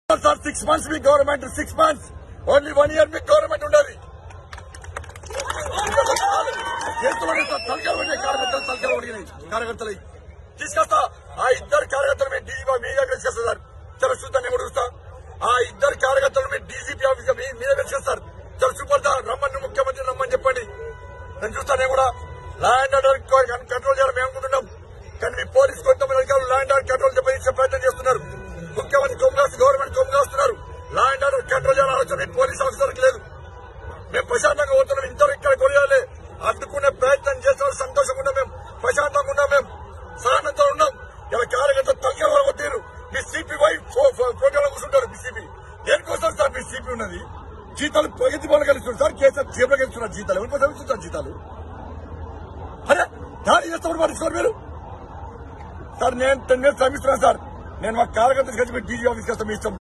sir six months మీ government six months only one year మీ government ఉండాలి చేస్తున్న తలకాలు పడినాయి కార్యకర్తలు తలకాలు పడినాయి కార్యకర్తలు తీసుకొస్తా ఆ ఇద్దరు కార్యకర్తలు మీ డీజీపీ మీ దగ్గర చేస్తారు సార్ చలో చూద్దాం నేను కూడా చూస్తా ఆ ఇద్దరు కార్యకర్తలు మీ డీజీపీ ఆఫీస్ మీ మీ దగ్గర చేస్తారు చలో చూపడతా రమ్మని ముఖ్యమంత్రి రమ్మని చెప్పండి నేను చూస్తాను నేను కూడా ల్యాండ్ ఆర్డర్ కంట్రోల్ చేయాలని మేము అనుకుంటున్నాం కానీ మీ పోలీస్ కొంతమంది అధికారులు ల్యాండ్ ఆర్డర్ కంట్రోల్ చెప్పే ప్రయత్నం చేస్తున్నారు ముఖ్యమంత్రి కొమ్మాస్ గవర్నమెంట్ కొమ్మాస్తున్నారు ల్యాండ్ ఆర్డర్ కంట్రోల్ చేయాలని ఆలోచన మీ పోలీస్ ఆఫీసర్కి లేదు మేము ప్రశాంతంగా పోతున్నాం ఇంతలో ఇక్కడ కొనియాలి అడ్డుకునే ప్రయత్నం చేసిన సంతోషంగా ఉన్నాం మేము ప్రశాంతంగా ఉన్నాం మేము సహనంతో ఉన్నాం ఇలా కార్యకర్త తలకాల కొట్టారు మీ సిపి వై కోటలో కూర్చుంటారు మీ సిపి దేనికోసం సార్ మీ సిపి ఉన్నది జీతాలు ప్రగతి పనులు కలుస్తున్నారు సార్ కేసీఆర్ జేబులో కలుస్తున్నారు జీతాలు ఎవరికోసం ఇస్తున్నారు జీతాలు అరే దాడి చేస్తామని పట్టించుకోరు మీరు సార్ నేను టెన్ మినిట్స్ శ్రమిస్తున్నాను సార్ నేను మా కార్యకర్తలు కలిసి మీ డీజీ ఆఫీస్కి వస్తాం మీ ఇష్టం